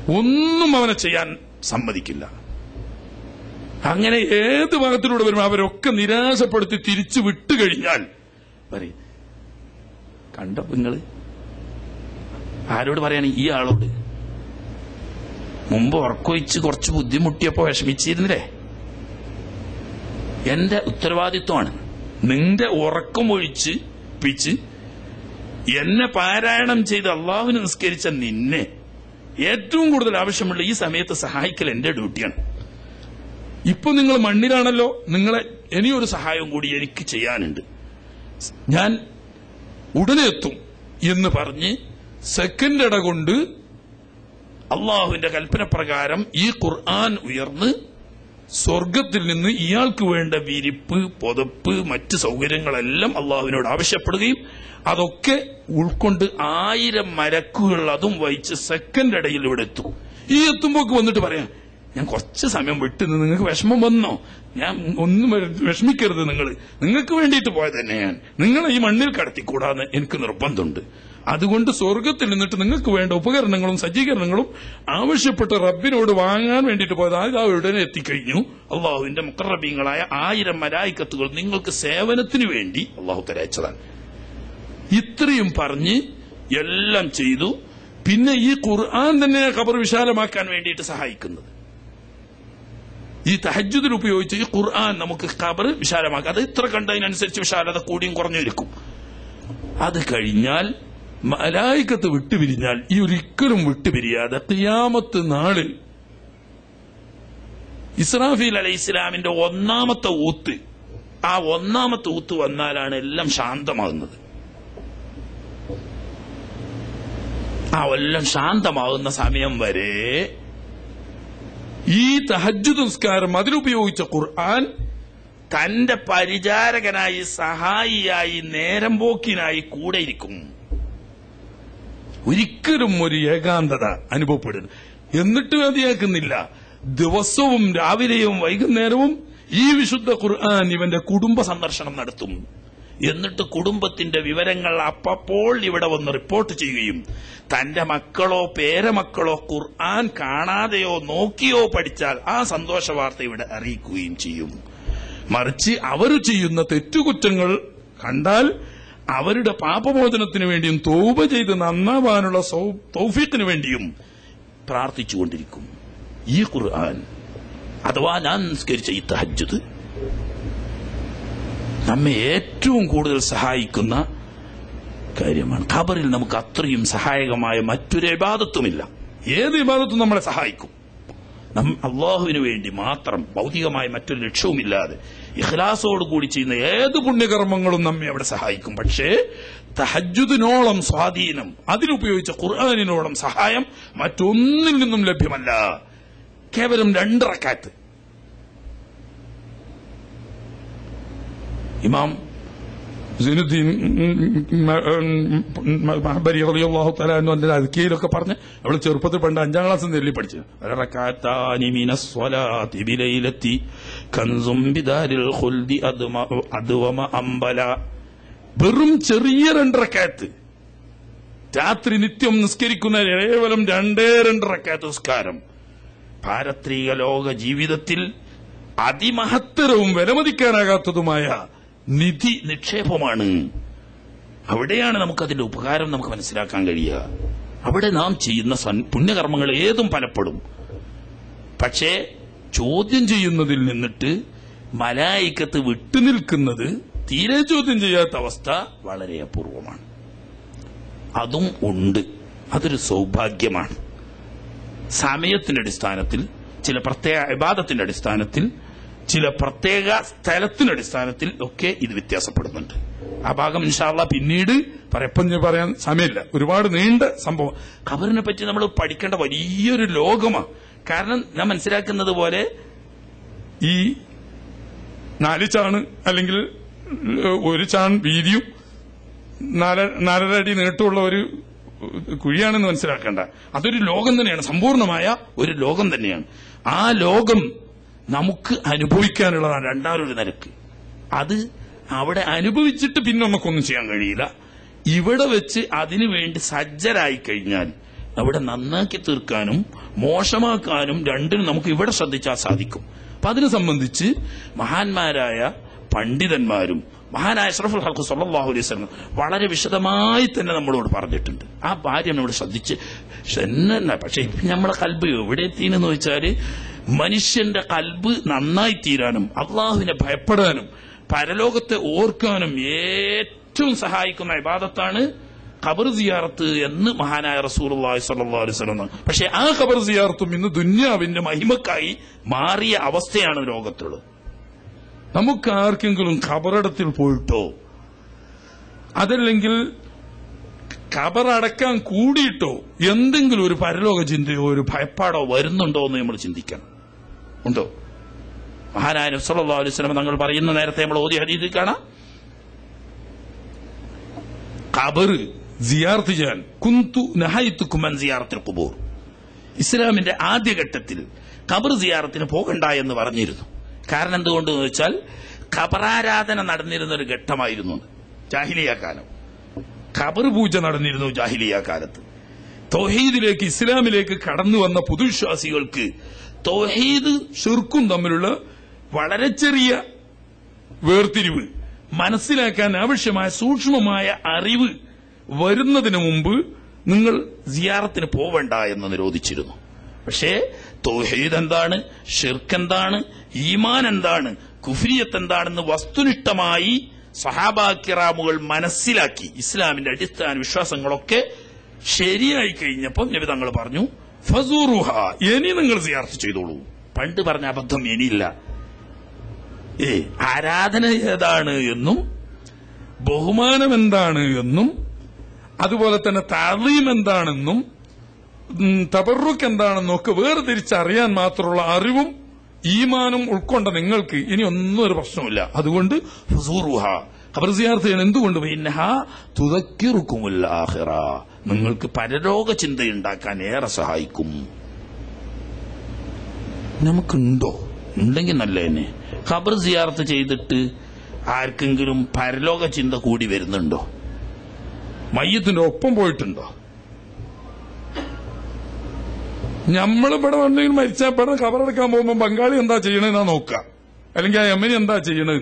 ഒന്നും അവനെ ചെയ്യാൻ സമ്മതിക്കില്ല അങ്ങനെ ഏത് ഭാഗത്തിലൂടെ വരും അവരൊക്കെ നിരാശപ്പെടുത്തി തിരിച്ചു വിട്ടുകഴിഞ്ഞാൽ പറയും കണ്ടോ നിങ്ങള് ആരോട് പറയാണ് ഈ ആളോട് മുമ്പ് ഉറക്കൊഴിച്ച് കുറച്ച് ബുദ്ധിമുട്ടിയപ്പോ വിഷമിച്ചിരുന്നില്ലേ എന്റെ ഉത്തരവാദിത്വമാണ് നിന്റെ ഉറക്കം ഒഴിച്ച് പിച്ച് എന്നെ പാരായണം ചെയ്ത് അള്ളാഹുവിന് നിസ്കരിച്ച നിന്നെ ഏറ്റവും കൂടുതൽ ആവശ്യമുള്ള ഈ സമയത്ത് സഹായിക്കൽ എന്റെ ഡ്യൂട്ടിയാണ് ഇപ്പൊ നിങ്ങൾ മണ്ണിലാണല്ലോ നിങ്ങളെ ഇനിയൊരു സഹായം കൂടി എനിക്ക് ചെയ്യാനുണ്ട് ഞാൻ ഉടനെ എത്തും എന്ന് പറഞ്ഞ് സെക്കൻഡ് ഇട കൊണ്ട് അള്ളാഹുവിന്റെ കൽപ്പന പ്രകാരം ഈ ഖുർആൻ ഉയർന്ന് സ്വർഗത്തിൽ നിന്ന് ഇയാൾക്ക് വേണ്ട വിരിപ്പ് പുതപ്പ് മറ്റ് സൗകര്യങ്ങളെല്ലാം അള്ളാഹുവിനോട് ആവശ്യപ്പെടുകയും അതൊക്കെ ഉൾക്കൊണ്ട് ആയിരം മരക്കുകൾ അതും വഹിച്ച് സെക്കൻഡ് ഇടയിൽ ഇവിടെ എത്തും ഈ എത്തുമ്പോക്ക് വന്നിട്ട് പറയാം ഞാൻ കുറച്ച് സമയം വിട്ട് നിന്ന് നിങ്ങൾക്ക് വിഷമം വന്നോ ഞാൻ ഒന്നും വര- വിഷമിക്കരുത് നിങ്ങൾ നിങ്ങൾക്ക് വേണ്ടിയിട്ട് പോയത് തന്നെ ഞാൻ നിങ്ങളെ ഈ മണ്ണിൽ കടത്തിക്കൂടാന്ന് എനിക്ക് നിർബന്ധമുണ്ട് അതുകൊണ്ട് സ്വർഗത്തിൽ നിന്നിട്ട് നിങ്ങൾക്ക് വേണ്ട ഉപകരണങ്ങളും സജ്ജീകരണങ്ങളും ആവശ്യപ്പെട്ട റബ്ബിനോട് വാങ്ങാൻ വേണ്ടിയിട്ട് പോയത് അത് ഉടനെ എത്തിക്കഴിഞ്ഞു അള്ളാഹുവിന്റെ മുക്കറബീങ്ങളായ ആയിരം മലായിക്കത്തുകൾ നിങ്ങൾക്ക് സേവനത്തിന് വേണ്ടി അള്ളാഹു തരയച്ചതാണ് ഇത്രയും പറഞ്ഞ് എല്ലാം ചെയ്തു പിന്നെ ഈ ഖുർആൻ തന്നെ ഖബർ വിശാലമാക്കാൻ വേണ്ടിയിട്ട് സഹായിക്കുന്നത് ഈ തഹജുദിൽ ഉപയോഗിച്ച് ഈ ഖുർആൻ നമുക്ക് ഖബർ വിശാലമാക്കാം അത് ഇത്ര കണ്ടതിനനുസരിച്ച് വിശാലത കൂടിയും കുറഞ്ഞിരിക്കും അത് കഴിഞ്ഞാൽ മലായിക്കത്ത് വിട്ടുപിരിഞ്ഞാൽ ഈ ഒരിക്കലും വിട്ടുപിരിയാതെ ഖിയാമത്ത് നാളിൽ ഇസ്രാഫീൽ അലൈഹി ഇസ്ലാമിന്റെ ഒന്നാമത്തെ ഊത്ത് ആ ഒന്നാമത്തെ ഊത്ത് വന്നാലാണ് എല്ലാം ശാന്തമാകുന്നത് ആ എല്ലാം ശാന്തമാകുന്ന സമയം വരെ ഈ തഹജുദ് നിസ്കാരം അതിലുപയോഗിച്ച ഖുർആൻ തന്റെ പരിചാരകനായി സഹായിയായി നേരം പോക്കിനായി കൂടെ ഇരിക്കും ഒരിക്കലും ഒരു ഏകാന്തത അനുഭവപ്പെടുന്നു എന്നിട്ട് മതിയാക്കുന്നില്ല ദിവസവും രാവിലെയും വൈകുന്നേരവും ഈ വിശുദ്ധ ഖുർആൻ ഇവന്റെ കുടുംബ സന്ദർശനം നടത്തും എന്നിട്ട് കുടുംബത്തിന്റെ വിവരങ്ങൾ അപ്പപ്പോൾ ഇവിടെ വന്ന് റിപ്പോർട്ട് ചെയ്യുകയും തന്റെ മക്കളോ പേരമക്കളോ ഖുർആൻ കാണാതെയോ നോക്കിയോ പഠിച്ചാൽ ആ സന്തോഷ വാർത്ത ഇവിടെ അറിയിക്കുകയും ചെയ്യും മറിച്ച് അവർ ചെയ്യുന്ന തെറ്റുകുറ്റങ്ങൾ കണ്ടാൽ അവരുടെ പാപമോചനത്തിന് വേണ്ടിയും തോപ ചെയ്ത് നന്നാവാനുള്ള സൗ- തൗഫീഖിന് വേണ്ടിയും പ്രാർത്ഥിച്ചുകൊണ്ടിരിക്കും ഈ ഖുർആൻ അഥവാ ഞാൻ നിസ്കരിച്ച ഈ തഹജ്ജുദ് നമ്മെ ഏറ്റവും കൂടുതൽ സഹായിക്കുന്ന കാര്യമാണ് ഖബറിൽ നമുക്ക് അത്രയും സഹായകമായ മറ്റൊരു ഇബാദത്തുമില്ല ഏത് ഇബാദത്തും നമ്മളെ സഹായിക്കും നം അള്ളാഹുവിന് വേണ്ടി മാത്രം ഭൗതികമായ മറ്റൊരു ലക്ഷ്യവുമില്ലാതെ ഇഖ്ലാസോട് കൂടി ചെയ്യുന്ന ഏത് പുണ്യകർമ്മങ്ങളും നമ്മെ അവിടെ സഹായിക്കും പക്ഷേ തഹജുദിനോളം സ്വാധീനം അതിലുപയോഗിച്ച ഖുർആാനിനോളം സഹായം മറ്റൊന്നിൽ നിന്നും ലഭ്യമല്ല കേവലം രണ്ടിറക്കാത്ത് ഇമാം സിനുദ്ദീൻ മഹബരി റളിയല്ലാഹു തആല എന്ന് പറഞ്ഞ അദ്കീലൊക്കെ പറഞ്ഞ് അവള് ചെറുപ്പത്തിൽ പണ്ട് അഞ്ചാം ക്ലാസ് നെല്ലി പഠിച്ചു റകഅത്താനി മിനസ് സ്വലാത്തി ബിലൈലത്തി കൻസും ബിദാരിൽ ഖുൽദി അദ്മ അദ്വമ അംബല വെറും ചെറിയ രണ്ടറക്കാത്ത് രാത്രി നിത്യം നിസ്കരിക്കുന്ന കേവലം രണ്ടേ രണ്ടറക്കാത്ത് നിസ്കാരം പാരത്രിക ലോക ജീവിതത്തിൽ അതിമഹത്തരവും വിലമതിക്കാനാകാത്തതുമായ നിധി നിക്ഷേപമാണ് അവിടെയാണ് നമുക്കതിന്റെ ഉപകാരം നമുക്ക് മനസ്സിലാക്കാൻ കഴിയുക അവിടെ നാം ചെയ്യുന്ന സൻ- പുണ്യകർമ്മങ്ങൾ ഏതും ഫലപ്പെടും പക്ഷേ ചോദ്യം ചെയ്യുന്നതിൽ നിന്നിട്ട് മലായിക്കത്ത് വിട്ടുനിൽക്കുന്നത് തീരെ ചോദ്യം ചെയ്യാത്ത അവസ്ഥ വളരെ അപൂർവമാണ് അതും ഉണ്ട് അതൊരു സൗഭാഗ്യമാണ് സമയത്തിന്റെ അടിസ്ഥാനത്തിൽ ചില പ്രത്യേക വിവാദത്തിന്റെ അടിസ്ഥാനത്തിൽ ചില പ്രത്യേക സ്ഥലത്തിന്റെ അടിസ്ഥാനത്തിൽ ഒക്കെ ഇത് വ്യത്യാസപ്പെടുന്നുണ്ട് ആ ഭാഗം ഇൻഷാല്ല പിന്നീട് പറയപ്പം ഞാൻ പറയാൻ സമയമില്ല ഒരുപാട് നീണ്ട സംഭവം ഖബറിനെ പറ്റി നമ്മൾ പഠിക്കേണ്ട വലിയൊരു ലോകമാണ് കാരണം ഞാൻ മനസ്സിലാക്കുന്നത് പോലെ ഈ നാല് ചാണ് അല്ലെങ്കിൽ ഒരു ചാൺ വീതിയും നാല നാലര അടി നീട്ടമുള്ള ഒരു കുഴിയാണെന്ന് മനസ്സിലാക്കേണ്ട അതൊരു ലോകം തന്നെയാണ് സമ്പൂർണമായ ഒരു ലോകം തന്നെയാണ് ആ ലോകം നമുക്ക് അനുഭവിക്കാനുള്ളതാണ് രണ്ടാമതൊരു നിരക്ക് അത് അവിടെ അനുഭവിച്ചിട്ട് പിന്നെ നമുക്കൊന്നും ചെയ്യാൻ കഴിയില്ല ഇവിടെ വെച്ച് അതിനു വേണ്ടി സജ്ജരായി കഴിഞ്ഞാൽ അവിടെ നന്നാക്കി തീർക്കാനും മോശമാക്കാനും രണ്ടിനും നമുക്ക് ഇവിടെ ശ്രദ്ധിച്ചാൽ സാധിക്കും അപ്പൊ അതിനെ സംബന്ധിച്ച് മഹാന്മാരായ പണ്ഡിതന്മാരും മഹാനായ അഷ്റഫുൽ ഹൽക്ക് സല്ലാഹു അലൈഹി സ്വലം വളരെ വിശദമായി തന്നെ നമ്മളോട് പറഞ്ഞിട്ടുണ്ട് ആ കാര്യം നമ്മൾ ശ്രദ്ധിച്ച് തന്നെ പക്ഷെ ഇപ്പൊ നമ്മളെ കൽബ് എവിടെ എത്തിയെന്ന് വെച്ചാല് മനുഷ്യന്റെ കൽബ് നന്നായി തീരാനും അള്ളാഹുവിനെ ഭയപ്പെടാനും പരലോകത്തെ ഓർക്കാനും ഏറ്റവും സഹായിക്കുന്ന ഇബാദത്താണ് ഖബർ സിയാറത്ത് എന്ന് മഹാനായ റസൂലുള്ളാഹി സ്വല്ലല്ലാഹു അലൈഹി വസല്ലം പക്ഷെ ആ ഖബർ സിയാറത്തും ഇന്ന് ദുന്യാവിന്റെ മഹിമക്കായി മാറിയ അവസ്ഥയാണ് ലോകത്തുള്ളത് നമുക്ക് ആർക്കെങ്കിലും ഖബറടത്തിൽ പോയിട്ടോ അതല്ലെങ്കിൽ ഖബറടക്കാൻ കൂടിയിട്ടോ എന്തെങ്കിലും ഒരു പരലോക ചിന്തയോ ഒരു ഭയപ്പാടോ വരുന്നുണ്ടോ എന്ന് നമ്മൾ ചിന്തിക്കണം ഉണ്ടോ മഹാനായ നബി സല്ലല്ലാഹു അലൈഹി വസല്ലം തങ്ങൾ പറയുന്ന നേരത്തെ നമ്മൾ ഓതി ഹദീസിൽ കാണാം ഖബർ സിയാർത്ത് ചെയ്യാൻ കുന്തു നഹൈത്തുക്കും അൻ സിയാറത്തിൽ ഖുബൂർ ഇസ്ലാമിന്റെ ആദ്യഘട്ടത്തിൽ ഖബർ സിയാറത്തിന് പോകണ്ട എന്ന് പറഞ്ഞിരുന്നു കാരണം എന്തുകൊണ്ടെന്ന് വെച്ചാൽ ഖബറാരാധന നടന്നിരുന്ന ഒരു ഘട്ടമായിരുന്നു അത്. ജാഹിലിയ കാലം ഖബർ പൂജ നടന്നിരുന്നു ജാഹിലിയ കാലത്ത് തൗഹീദിലേക്ക് ഇസ്ലാമിലേക്ക് കടന്നു വന്ന പുതുവിശ്വാസികൾക്ക് തൗഹീദ് ഷിർക്കും തമ്മിലുള്ള വളരെ ചെറിയ വേർതിരിവ് മനസ്സിലാക്കാൻ ആവശ്യമായ സൂക്ഷ്മമായ അറിവ് വരുന്നതിന് മുമ്പ് നിങ്ങൾ സിയാറത്തിന് പോവണ്ട എന്ന് നിരോധിച്ചിരുന്നു പക്ഷേ തൗഹീദ് എന്താണ് ഷിർക്ക് എന്താണ് ഈമാൻ എന്താണ് കുഫ്രിയത്ത് എന്താണെന്ന് വസ്തുനിഷ്ഠമായി സഹാബാക്കിറാമുകൾ മനസ്സിലാക്കി ഇസ്ലാമിന്റെ അടിസ്ഥാന വിശ്വാസങ്ങളൊക്കെ ശരിയായി കഴിഞ്ഞപ്പോൾ നബി തങ്ങൾ പറഞ്ഞു ഫസൂറുഹ ഇനി നിങ്ങൾ സിയാർത്ത് ചെയ്തോളൂ പണ്ട് പറഞ്ഞ അബദ്ധം ഇനിയില്ല ഏ ആരാധന ഏതാണ് എന്നും ബഹുമാനം എന്താണ് എന്നും അതുപോലെ തന്നെ താളീം എന്താണെന്നും ഉം, തബറുക്ക് എന്താണെന്നും ഒക്കെ വേർതിരിച്ചറിയാൻ മാത്രമുള്ള അറിവും ഈമാനും ഉൾക്കൊണ്ട നിങ്ങൾക്ക് ഇനി ഒന്നും ഒരു പ്രശ്നമില്ല അതുകൊണ്ട് ഫസൂറുഹ ഖബർ സിയാർത്ത് ചെയ്യാൻ എന്തുകൊണ്ട് പിന്നഹ തുതക്കിറുക്കുമുൽ ആഖിറ നിങ്ങൾക്ക് പരലോക ചിന്തയുണ്ടാക്കാൻ ഏറെ സഹായിക്കും നമുക്കുണ്ടോ ഉണ്ടെങ്കിൽ നല്ല തന്നെ ഖബർ സിയാർത്ത് ചെയ്തിട്ട് ആർക്കെങ്കിലും പരലോക ചിന്ത കൂടി വരുന്നുണ്ടോ മയ്യത്തിന്റെ ഒപ്പം പോയിട്ടുണ്ടോ നമ്മളിവിടെ ഉണ്ടെങ്കിൽ മരിച്ചാൽ ഇവിടെ കബറെടുക്കാൻ പോകുമ്പോൾ ബംഗാളി എന്താ ചെയ്യണെന്നാ നോക്കുക അല്ലെങ്കിൽ ആ യമനി എന്താ ചെയ്യണത്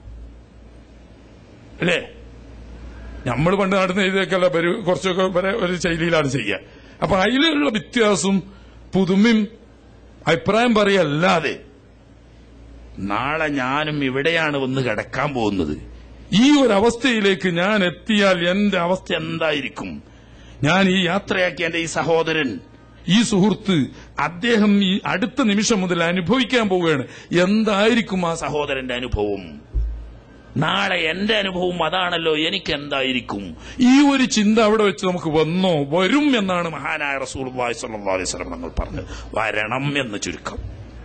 അല്ലേ നമ്മൾ പണ്ട് നടന്ന എഴുതിയൊക്കെയല്ല ഒരു കുറച്ചൊക്കെ വരെ ഒരു ശൈലിയിലാണ് ചെയ്യുക അപ്പൊ അതിലുള്ള വ്യത്യാസവും പുതുമയും അഭിപ്രായം പറയല്ലാതെ നാളെ ഞാനും ഇവിടെയാണ് വന്ന് കിടക്കാൻ പോകുന്നത് ഈ ഒരു അവസ്ഥയിലേക്ക് ഞാൻ എത്തിയാൽ എന്റെ അവസ്ഥ എന്തായിരിക്കും ഞാൻ ഈ യാത്രയാക്കിയ എന്റെ ഈ സഹോദരൻ ഈ സുഹൃത്ത് അദ്ദേഹം ഈ അടുത്ത നിമിഷം മുതൽ അനുഭവിക്കാൻ പോവുകയാണ് എന്തായിരിക്കും ആ സഹോദരന്റെ അനുഭവം നാളെ എന്റെ അനുഭവം അതാണല്ലോ എനിക്ക് എന്തായിരിക്കും ഈ ഒരു ചിന്ത അവിടെ വെച്ച് നമുക്ക് വന്നോ വരും എന്നാണ് മഹാനായ റസൂൽ സല്ലല്ലാഹു അലൈഹി വസല്ലം നമ്മൾ പറഞ്ഞത് വരണം എന്ന് ചുരുക്കം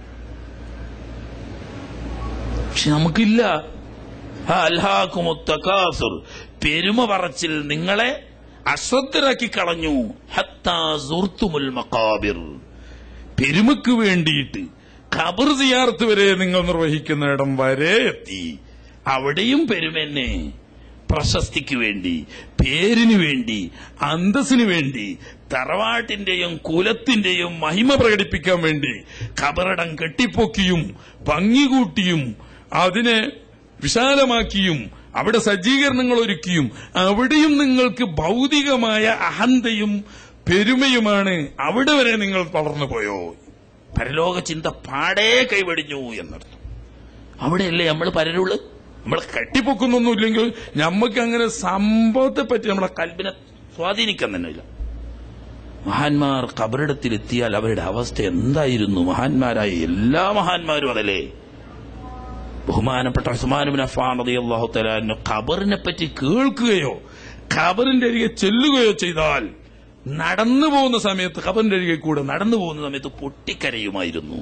പക്ഷെ നമുക്കില്ല അൽഹാക്കുമുത്തകാസുർ പെരുമ പറച്ചിൽ നിങ്ങളെ അശ്രദ്ധരാക്കി കളഞ്ഞു ഹത്താ സുർത്തുമുൽ മക്കാബിർ പെരുമക്ക് വേണ്ടിയിട്ട് ഖബർ സിയാർത്ത് വരെ നിങ്ങൾ നിർവഹിക്കുന്ന ഇടം വരെ എത്തി അവിടെയും പെരുമെന്നെ പ്രശസ്തിക്ക് വേണ്ടി പേരിന് വേണ്ടി അന്തസ്സിന് വേണ്ടി തറവാട്ടിന്റെയും കുലത്തിന്റെയും മഹിമ പ്രകടിപ്പിക്കാൻ വേണ്ടി ഖബറടം കെട്ടിപ്പൊക്കിയും ഭംഗി കൂട്ടിയും അതിനെ വിശാലമാക്കിയും അവിടെ സജ്ജീകരണങ്ങൾ ഒരുക്കിയും അവിടെയും നിങ്ങൾക്ക് ഭൗതികമായ അഹന്തയും പെരുമയുമാണ് അവിടെ വരെ നിങ്ങൾ വളർന്നു പോയോ പരലോക ചിന്ത പാടേ കൈവടിഞ്ഞു എന്നർത്ഥം അവിടെയല്ലേ നമ്മൾ പരരുള്ളു നമ്മൾ കെട്ടിപ്പൊക്കുന്നൊന്നുമില്ലെങ്കിൽ നമുക്ക് അങ്ങനെ സംഭവത്തെ പറ്റി നമ്മളെ കൽബിനെ സ്വാധീനിക്കാൻ തന്നെ ഇല്ല മഹാന്മാർ കബറിടത്തിലെത്തിയാൽ അവരുടെ അവസ്ഥ എന്തായിരുന്നു മഹാന്മാരായ എല്ലാ മഹാന്മാരും അതല്ലേ ബഹുമാനപ്പെട്ട ഉസ്മാനുബിൻ അഫാൻ റളിയല്ലാഹു തആല ഖബറിനെ പറ്റി കേൾക്കുകയോ ഖബറിന്റെ അരികെ ചെല്ലുകയോ ചെയ്താൽ നടന്നു പോകുന്ന സമയത്ത് ഖബറിന്റെ അരികെ കൂടെ നടന്നു പോകുന്ന സമയത്ത് പൊട്ടിക്കരയുമായിരുന്നു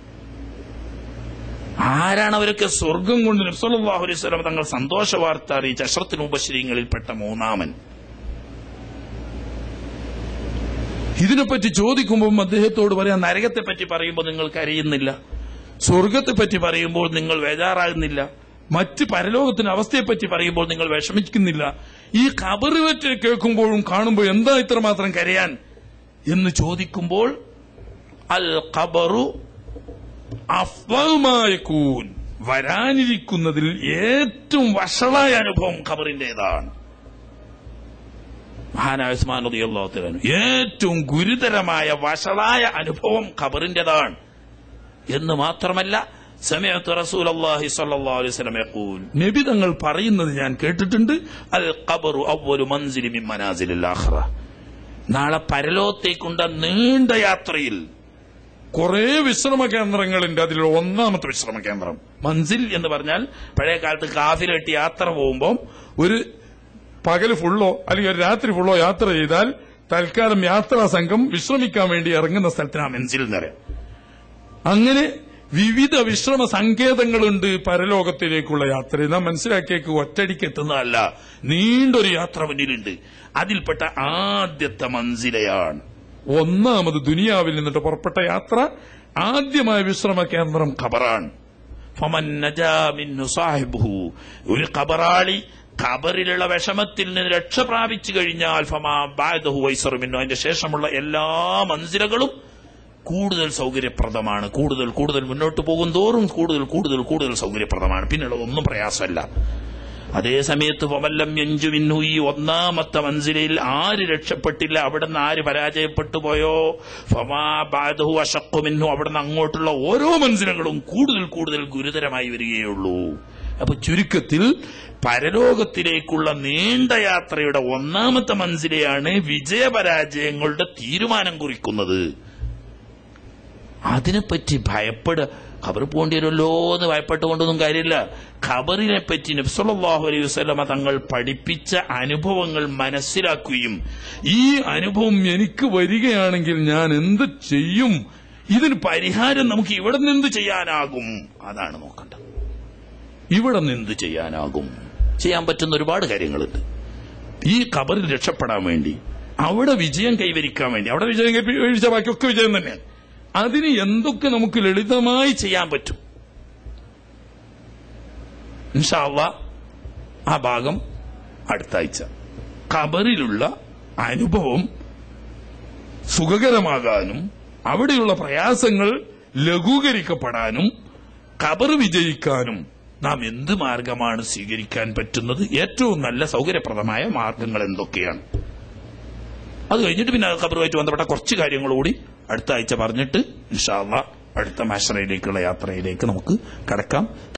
ആരാണ് അവരൊക്കെ സ്വർഗം കൊണ്ട് നബ്സല്ലാഹു അലൈഹി സ്വലം തങ്ങൾ സന്തോഷ വാർത്ത അറിയിച്ച അഷ്റത്തിന് ഉപശ്രീങ്ങളിൽപ്പെട്ട മൂന്നാമൻ ഇതിനെപ്പറ്റി ചോദിക്കുമ്പോൾ അദ്ദേഹത്തോട് പറയാം നരകത്തെ പറ്റി പറയുമ്പോൾ നിങ്ങൾ കരയുന്നില്ല സ്വർഗത്തെ പറ്റി പറയുമ്പോൾ നിങ്ങൾ വേജാറാകുന്നില്ല മറ്റ് പരലോകത്തിന് അവസ്ഥയെപ്പറ്റി പറയുമ്പോൾ നിങ്ങൾ വിഷമിക്കുന്നില്ല ഈ ഖബറ് പറ്റി കേൾക്കുമ്പോഴും കാണുമ്പോൾ എന്താ ഇത്രമാത്രം കരയാൻ എന്ന് ചോദിക്കുമ്പോൾ അൽ ഖബറു അഫ്വമായക്കൂൻ വരാനിരിക്കുന്നതിൽ ഏറ്റവും വഷളായ അനുഭവം ഖബറിന്റേതാണ് മഹാനായ ഉസ്മാൻ റളിയല്ലാഹു തആല അൻഹു. ഏറ്റവും ഗുരുതരമായ വഷളായ അനുഭവം ഖബറിന്റേതാണ് എന്ന് മാത്രമല്ല സമയത്ത് റസൂൽ അള്ളാഹി സല്ലല്ലാഹു അലൈഹി വസല്ലം യഖൂൽ നബി തങ്ങൾ പറയുന്നത് ഞാൻ കേട്ടിട്ടുണ്ട് അൽ ഖബറു അവ്വലു മൻസിലി മിൻ മനാസിലിൽ ആഖിറ നാളെ പരലോകത്തേക്കുണ്ട നീണ്ട യാത്രയിൽ കുറെ വിശ്രമ കേന്ദ്രങ്ങളുണ്ട് അതിൽ ഒന്നാമത്തെ വിശ്രമ കേന്ദ്രം മൻസിൽ എന്ന് പറഞ്ഞാൽ പഴയ കാലത്ത് കാഫിലെട്ടി യാത്ര പോകുമ്പോൾ ഒരു പകല് ഫുള്ളോ അല്ലെങ്കിൽ ഒരു രാത്രി ഫുള്ളോ യാത്ര ചെയ്താൽ തൽക്കാലം യാത്രാ സംഘം വിശ്രമിക്കാൻ വേണ്ടി ഇറങ്ങുന്ന സ്ഥലത്തിന് ആ മെൻസിൽ എന്ന് പറയാം അങ്ങനെ വിവിധ വിശ്രമ സങ്കേതങ്ങളുണ്ട് പരലോകത്തിലേക്കുള്ള യാത്ര നാം മനസ്സിലാക്കിയേക്ക് ഒറ്റടിക്ക് എത്തുന്നതല്ല നീണ്ടൊരു യാത്ര മുന്നിലുണ്ട് അതിൽപ്പെട്ട ആദ്യത്തെ മൻസിലയാണ് ഒന്നാമത് ദുനിയാവിൽ നിന്നിട്ട് പുറപ്പെട്ട യാത്ര ആദ്യമായ വിശ്രമ കേന്ദ്രം ഖബറാണ് ഫമൻ നജാ മിന്നു സാഹിബുഹു ഒരു ഖബറാളി ഖബറിലുള്ള വിഷമത്തിൽ നിന്ന് രക്ഷ പ്രാപിച്ചു കഴിഞ്ഞാൽ ഫമാ ബാദഹു വൈസറു മിന്നു അതിന്റെ ശേഷമുള്ള എല്ലാ മൻസിലകളും കൂടുതൽ സൗകര്യപ്രദമാണ് കൂടുതൽ കൂടുതൽ മുന്നോട്ട് പോകും തോറും കൂടുതൽ കൂടുതൽ കൂടുതൽ സൗകര്യപ്രദമാണ് പിന്നെയുള്ള ഒന്നും പ്രയാസമല്ല അതേ സമയത്ത് വമല്ലം എഞ്ചു മിന്നു ഈ ഒന്നാമത്തെ മൻസിലയിൽ ആര് രക്ഷപ്പെട്ടില്ല അവിടുന്ന് ആര് പരാജയപ്പെട്ടു പോയോ ഫമാ ബാദഹു അഷക്കു മിന്നു അവിടുന്ന് അങ്ങോട്ടുള്ള ഓരോ മൻസിലകളും കൂടുതൽ കൂടുതൽ ഗുരുതരമായി വരികയുള്ളൂ അപ്പൊ ചുരുക്കത്തിൽ പരലോകത്തിലേക്കുള്ള നീണ്ട യാത്രയുടെ ഒന്നാമത്തെ മൻസിലെയാണ് വിജയപരാജയങ്ങളുടെ തീരുമാനം കുറിക്കുന്നത് അതിനെപ്പറ്റി ഭയപ്പെടുക ഖബർ പോകേണ്ടി വരുമല്ലോ എന്ന് ഭയപ്പെട്ടുകൊണ്ടൊന്നും കാര്യമില്ല ഖബറിനെ പറ്റി നബ്സല്ലാഹു അലൈഹി വസ്ലമ തങ്ങൾ പഠിപ്പിച്ച അനുഭവങ്ങൾ മനസ്സിലാക്കുകയും ഈ അനുഭവം എനിക്ക് വരികയാണെങ്കിൽ ഞാൻ എന്ത് ചെയ്യും ഇതിന് പരിഹാരം നമുക്ക് ഇവിടെ നിന്ന് ചെയ്യാനാകും അതാണ് നോക്കേണ്ടത് ഇവിടെ നിന്ന് ചെയ്യാനാകും ചെയ്യാൻ പറ്റുന്ന ഒരുപാട് കാര്യങ്ങളുണ്ട് ഈ ഖബറിൽ രക്ഷപ്പെടാൻ വേണ്ടി അവിടെ വിജയം കൈവരിക്കാൻ വേണ്ടി അവിടെ വിജയം കൈവരിച്ച ബാക്കിയൊക്കെ വിജയം തന്നെയാണ് അതിന് എന്തൊക്കെ നമുക്ക് ലളിതമായി ചെയ്യാൻ പറ്റും ഇൻഷാല്ല ആ ഭാഗം അടുത്ത ആഴ്ച ഖബറിലുള്ള അനുഭവം സുഖകരമാകാനും അവിടെയുള്ള പ്രയാസങ്ങൾ ലഘൂകരിക്കപ്പെടാനും ഖബർ വിജയിക്കാനും നാം എന്ത് മാർഗമാണ് സ്വീകരിക്കാൻ പറ്റുന്നത് ഏറ്റവും നല്ല സൗകര്യപ്രദമായ മാർഗങ്ങൾ എന്തൊക്കെയാണ് അത് കഴിഞ്ഞിട്ട് പിന്നെ ഖബറുമായിട്ട് ബന്ധപ്പെട്ട കുറച്ച് കാര്യങ്ങൾ കൂടി അടുത്ത ആഴ്ച പറഞ്ഞിട്ട് ഇൻഷാല്ല അടുത്ത മാഷറയിലേക്കുള്ള യാത്രയിലേക്ക് നമുക്ക് കടക്കാം